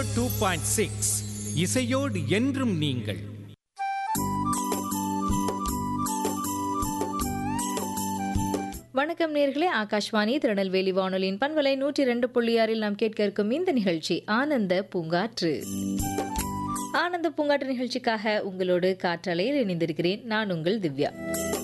Two point six இசையோடு என்றும் நீங்கள் வணக்கம் நேர்களே ஆகாஷ்வாணி திருநெல்வேலி வானொலியின் பண்பலை நூற்றி ரெண்டு புள்ளி ஆறில் நாம் கேட்க இருக்கும் இந்த நிகழ்ச்சி ஆனந்த பூங்காற்று ஆனந்த பூங்காற்று நிகழ்ச்சிக்காக உங்களோடு காற்றலையில் இணைந்திருக்கிறேன் நான் உங்கள் திவ்யா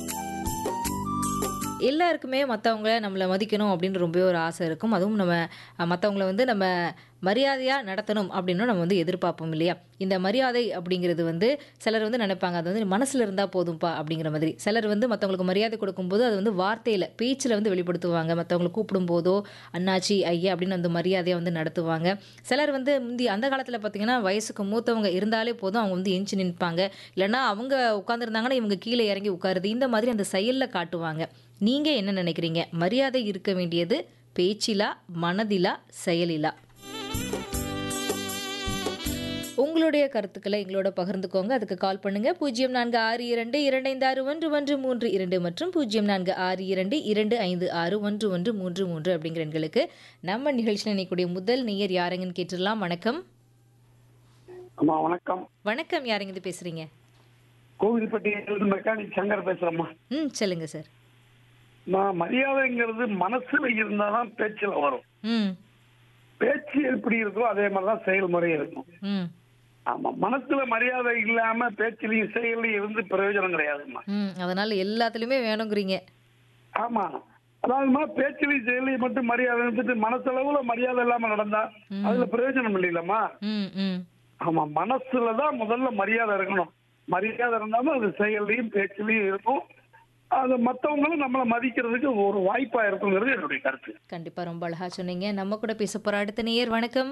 எல்லாருக்குமே மற்றவங்கள நம்மளை மதிக்கணும் அப்படின்னு ரொம்பவே ஒரு ஆசை இருக்கும் அதுவும் நம்ம மற்றவங்கள வந்து நம்ம மரியாதையாக நடத்தணும் அப்படின்னு நம்ம வந்து எதிர்பார்ப்போம் இல்லையா இந்த மரியாதை அப்படிங்கிறது வந்து சிலர் வந்து நினைப்பாங்க அது வந்து மனசில் இருந்தால் போதும்பா அப்படிங்கிற மாதிரி சிலர் வந்து மற்றவங்களுக்கு மரியாதை கொடுக்கும்போது அது வந்து வார்த்தையில் பேச்சில் வந்து வெளிப்படுத்துவாங்க மற்றவங்களை கூப்பிடும் போதோ அண்ணாச்சி ஐயா அப்படின்னு அந்த மரியாதையை வந்து நடத்துவாங்க சிலர் வந்து முந்தி அந்த காலத்தில் பார்த்தீங்கன்னா வயசுக்கு மூத்தவங்க இருந்தாலே போதும் அவங்க வந்து எஞ்சி நிற்பாங்க இல்லைன்னா அவங்க உட்காந்துருந்தாங்கன்னா இவங்க கீழே இறங்கி உட்காருது இந்த மாதிரி அந்த செயலில் காட்டுவாங்க நீங்கள் என்ன நினைக்கிறீங்க மரியாதை இருக்க வேண்டியது பேச்சிலா மனதிலா செயலிலா உங்களுடைய கருத்துக்களை எங்களோட பகிர்ந்துக்கோங்க அதுக்கு கால் பண்ணுங்க பூஜ்ஜியம் நான்கு ஆறு இரண்டு இரண்டு ஐந்து ஆறு ஒன்று ஒன்று மூன்று இரண்டு மற்றும் பூஜ்ஜியம் நான்கு ஆறு இரண்டு இரண்டு ஐந்து ஆறு ஒன்று ஒன்று மூன்று மூன்று அப்படிங்கிற எண்களுக்கு நம்ம நிகழ்ச்சியில் நினைக்கக்கூடிய முதல் நேயர் யாருங்கன்னு கேட்டுடலாம் வணக்கம் அம்மா வணக்கம் வணக்கம் யாருங்க இது பேசுறீங்க கோவில்பட்டியிலிருந்து மெக்கானிக் சங்கர் பேசுறேம்மா ம் சொல்லுங்க சார் நான் மரியாதைங்கிறது மனசுல இருந்தாதான் பேச்சுல வரும் ம் பேச்சு எப்படி இருக்கோ அதே மாதிரிதான் செயல்முறை இருக்கும் ம் ஆமா மனசுல மரியாதை இல்லாம பேச்சிலையும் செயலையும் இருந்து பிரயோஜனம் கிடையாதும்மா ம் அதனால எல்லாத்துலேயுமே வேணுங்கிறீங்க ஆமா அதாவதுமா பேச்சிலையும் செயலையும் மட்டும் மரியாதை இருந்துட்டு மனசளவுல மரியாதை இல்லாம நடந்தா அதுல பிரயோஜனம் இல்லைல்லம்மா ம் ம் ஆமா மனசுலதான் முதல்ல மரியாதை இருக்கணும் மரியாதை இருந்தாலும் அது செயல்லையும் பேச்சிலையும் இருக்கும் அது மத்தவங்களும் நம்மளை மதிக்கிறதுக்கு ஒரு வாய்ப்பா இருக்குங்கிறது என்னுடைய கருத்து கண்டிப்பா ரொம்ப அழகா சொன்னீங்க நம்ம கூட பேச போற அடுத்த நேயர் வணக்கம்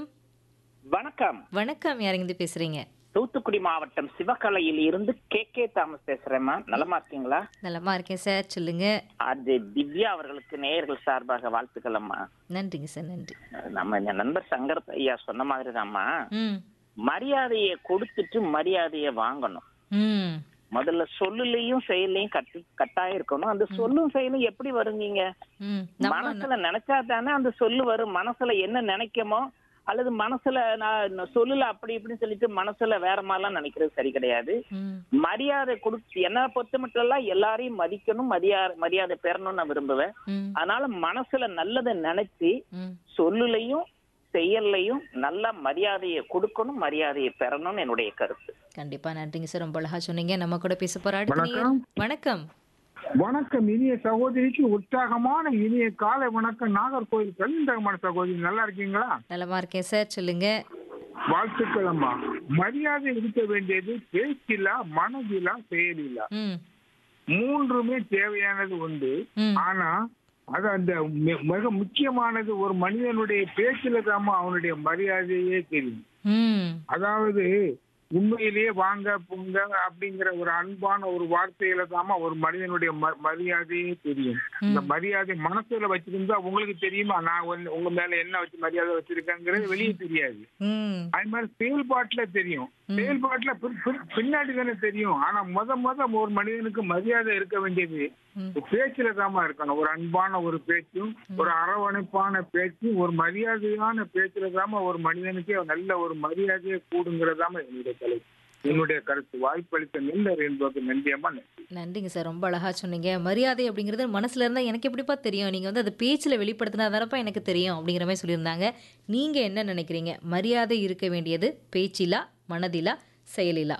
வணக்கம் வணக்கம் யாருங்க இது பேசுறீங்க தூத்துக்குடி மாவட்டம் சிவகலையில் இருந்து கே கே தாமஸ் பேசுறேம்மா நலமா இருக்கீங்களா நலமா இருக்கேன் சார் சொல்லுங்க அது திவ்யா அவர்களுக்கு நேயர்கள் சார்பாக வாழ்த்துக்கள் அம்மா நன்றிங்க சார் நன்றி நம்ம இந்த நண்பர் சங்கர் ஐயா சொன்ன மாதிரிதாம்மா ம் மரியாதையை கொடுத்துட்டு மரியாதையை வாங்கணும் ம் முதல்ல சொல்லுலயும் செயலையும் கட்டு கட்டாயம் இருக்கணும் அந்த சொல்லும் செயலும் எப்படி வருவீங்க ம் நம்ம மனசுல நினைச்சா தானே அந்த சொல்லு வரும் மனசுல என்ன நினைக்கமோ அல்லது மனசுல நான் சொல்லல அப்படி இப்படின்னு சொல்லிட்டு மனசுல வேற மாதிரிலாம் நினைக்கிறது சரி கிடையாது ம் மரியாதை கொடுத்து என்ன பொறுத்த மட்டும் எல்லாம் எல்லாரையும் மதிக்கணும் மரியாதை மரியாதை பெறணும்னு நான் விரும்புவேன் ம் அதனால மனசுல நல்லதை நினைச்சு ம் சொல்லுலையும் செயல்லையும் நல்ல மரியாதையை கொடுக்கணும் மரியாதையை பெறணும்னு என்னுடைய கருத்து கண்டிப்பா நன்றிங்க சார் ரொம்ப அழகா சொன்னீங்க நம்ம கூட பேச போற அடுத்த நேயர் வணக்கம் வணக்கம் இனிய சகோதரிக்கு உற்சாகமான இனிய காலை வணக்கம் நாகர்கோவில் கலிந்தகமான சகோதரி நல்லா இருக்கீங்களா நலமா இருக்கேன் சார் சொல்லுங்க வாழ்த்துக்கள் அம்மா மரியாதை இருக்க வேண்டியது பேச்சிலா மனதிலா செயலிலா ம் மூன்றுமே தேவையானது உண்டு ம் ஆனா அது அந்த மி- மிக முக்கியமானது ஒரு மனிதனுடைய பேச்சில தாம்மா அவனுடைய மரியாதையே தெரியும் ம் அதாவது உண்மையிலேயே வாங்க போங்க அப்படிங்கிற ஒரு அன்பான ஒரு வார்த்தையில தாமா ஒரு மனிதனுடைய ம- மரியாதையே தெரியும் இந்த மரியாதை மனசுல வச்சிருந்தா உங்களுக்கு தெரியுமா நான் வந்து உங்க மேல என்ன வச்சு மரியாதை வச்சிருக்கேங்கிறது வெளியே தெரியாது ம் அது மாதிரி செயல்பாட்டுல தெரியும் செயல்பாட்டுல பின்- பின்- பின்னாடி தானே தெரியும் ஆனா முத முத ஒரு மனிதனுக்கு மரியாதை இருக்க வேண்டியது ம். பேச்சுல தாமா இருக்கணும் ஒரு அன்பான ஒரு பேச்சும் ஒரு அரவணைப்பான பேச்சும் ஒரு மரியாதையான பேச்சுல தாமா ஒரு மனிதனுக்கே நல்ல ஒரு மரியாதையை கூடுங்கிறதாம என்னுடைய கலை என்னுடைய கருத்து வாய்ப்பளித்த நெல்லர் என்பது நன்றியம்மா நன்றி. நன்றிங்க சார் ரொம்ப அழகா சொன்னீங்க மரியாதை அப்படிங்கிறது மனசுல இருந்தா எனக்கு எப்படிப்பா தெரியும் நீங்க வந்து அது பேச்சில் வெளிப்படுத்தினா தானப்பா எனக்கு தெரியும் அப்படிங்கிற மாதிரி சொல்லியிருந்தாங்க நீங்க என்ன நினைக்கிறீங்க மரியாதை இருக்க வேண்டியது பேச்சிலா மனதிலா செயலிலா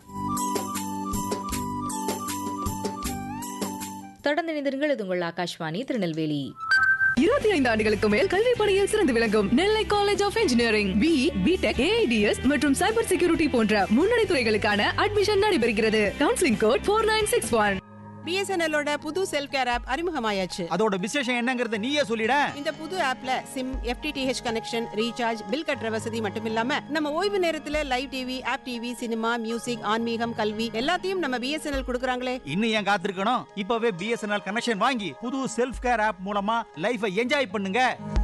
தொடர்ந்து இணைந்திருங்கள் இது உங்கள் ஆகாஷ்வாணி திருநெல்வேலி இருபத்தி ஐந்து ஆண்டுகளுக்கு மேல் கல்வி பணியில் சிறந்து விளங்கும் Nellai college of engineering B BTech AIDS மற்றும் சைபர் செக்யூரிட்டி போன்ற முன்னணி துறைகளுக்கான அட்மிஷன் நடைபெறுகிறது counselling code four nine six one பிஎஸ்என்எல்லோட புது செல்ஃப் கேர் ஆப் அறிமுகமாயாச்சு அதோட விசேஷம் என்னங்கறத நீயே சொல்லிட இந்த புது ஆப்ல sim FTTH connection recharge bill கட்டுற வசதி மட்டும் இல்லாம நம்ம ஓய்வு நேரத்துல live TV app TV cinema music ஆன்மீகம் கல்வி எல்லாத்தையும் நம்ம பிஎஸ்என்எல் கொடுக்கறாங்களே இன்னும் ஏன் காத்திருக்கணும் இப்பவே பிஎஸ்என்எல் கனெக்ஷன் வாங்கி புது செல்ஃப் கேர் ஆப் மூலமா லைஃபை என்ஜாய் பண்ணுங்க